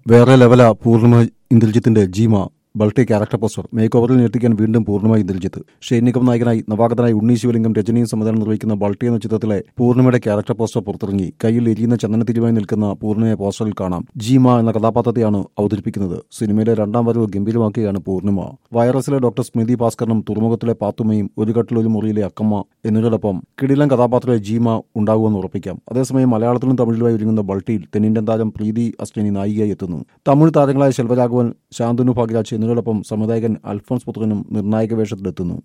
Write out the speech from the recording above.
വേറെ ലെവല പൂർണിമ ഇന്ദ്രജിത്തിന്റെ ജീമ ബൾട്ടി ക്യാരക്ടർ പോസ്റ്റർ മേക്ക് ഓവറിൽ ഞെട്ടിക്കാൻ വീണ്ടും പൂർണ്ണമായി ഇന്ദ്രജിത്ത് ഷെയ്ൻ നിഗം നായകനായി നവാഗതനായി ഉണ്ണി ശിവലിംഗം രജനിയും സംവിധാനം നിർവഹിക്കുന്ന ബൾട്ടി എന്ന ചിത്രത്തിലെ പൂർണിമയുടെ ക്യാരക്ടർ പോസ്റ്റർ പുറത്തിറങ്ങി കയ്യിൽ എരിയുന്ന ചന്ദനത്തിരിയുമായി നിൽക്കുന്ന പൂർണിമയെ പോസ്റ്ററിൽ കാണാം ജീമ എന്ന കഥാപാത്രത്തെയാണ് അവതരിപ്പിക്കുന്നത് സിനിമയിലെ രണ്ടാം വരവ് ഗംഭീരമാക്കുകയാണ് പൂർണിമ വൈറസിലെ ഡോക്ടർ സ്മിതി ഭാസ്കറിനും തുറമുഖത്തിലെ പാത്തുമ്മയും ഒരു കട്ടിൽ ഒരു മുറിയിലെ അക്കമ്മ എന്നിവരോടൊപ്പം കിടിലം കഥാപാത്രത്തിലെ ജീമ ഉണ്ടാകുമെന്ന് ഉറപ്പിക്കാം അതേസമയം മലയാളത്തിലും തമിഴിലുമായി ഒരുങ്ങുന്ന ബൾട്ടിയിൽ തെന്നിന്ത്യൻ താരം പ്രീതി അസ്റ്റനി നായികയായി എത്തുന്നു തമിഴ് താരങ്ങളായ ശെൽവരാഘവൻ ശാന്തനു ഭാഗ്യരാജ് എന്നിവരോടൊപ്പം സംവിധായകൻ അൽഫോൺസ് പുത്രനും നിർണായക വേഷത്തിലെത്തുന്നു